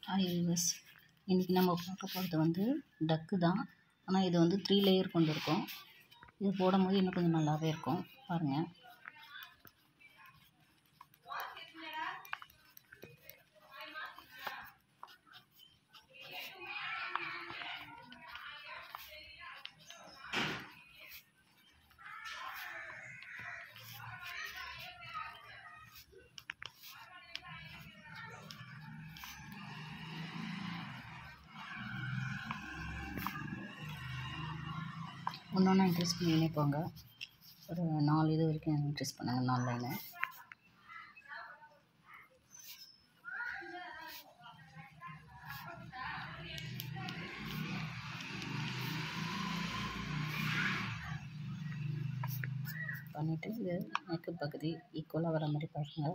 hi viewers இன்றைக்கி நம்ம பார்க்க போகிறது வந்து டக்கு தான் ஆனால் இது வந்து த்ரீ லேயர் கொண்டு இருக்கும் இது போடும்போது இன்னும் கொஞ்சம் நல்லாவே இருக்கும் பாருங்கள் ஒன்று ஒன்றா இன்க்ரீஸ் பண்ணிக்கினே போங்க ஒரு நாலு இது வரைக்கும் இன்க்ரீஸ் பண்ணுங்க நாலு லைனு பண்ணிவிட்டு இது நெக்கு பகுதி ஈக்குவலாக வர மாதிரி பாருங்க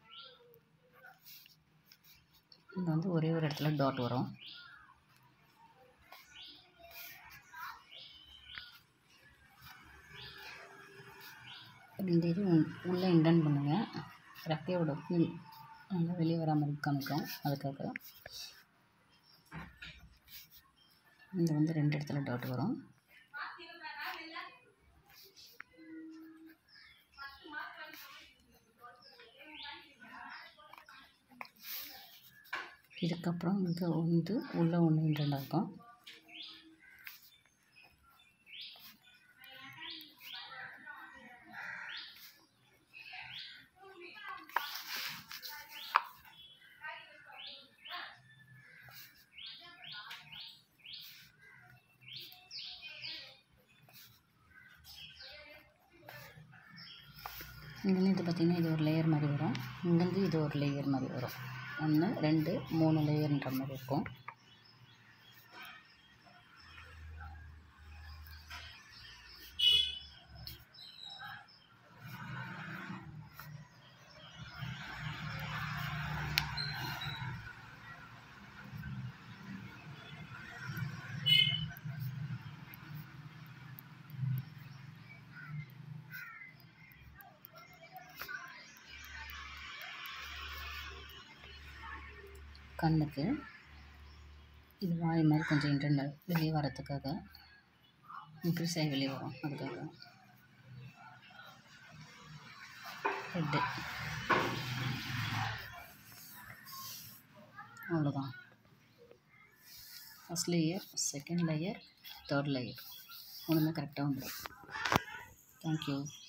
இங்கே வந்து ஒரே ஒரு இடத்துல டாட் வரும் இந்த இது உள்- உள்ளே இன்டன் பண்ணுங்கள் ரெக்கையோட ஃபீல் நல்லா வெளியே வர மாதிரி காமிக்கும் அதுக்காக இந்த வந்து ரெண்டு இடத்துல டாட் வரும் இதுக்கப்புறம் இங்கே வந்து உள்ளே ஒன்று இன்டெண்ட் ஆகும் இங்கேருந்து இது பார்த்திங்கன்னா இது ஒரு லேயர் மாதிரி வரும் இங்கேருந்து இது ஒரு லேயர் மாதிரி வரும் ஒன்று ரெண்டு மூணு லேயர்ன்ற மாதிரி இருக்கும் கண்ணுக்கு இது வாய் மாதிரி கொஞ்சம் இன்டர்னல் வெளியே வரத்துக்காக இன்க்ரீஸ் ஆகி வெளியே வரும் அதுக்காக ஹெட்டு அவ்வளோதான் first layer second layer third layer ஒன்றுமே கரெக்டாக வந்துடும் தேங்க்யூ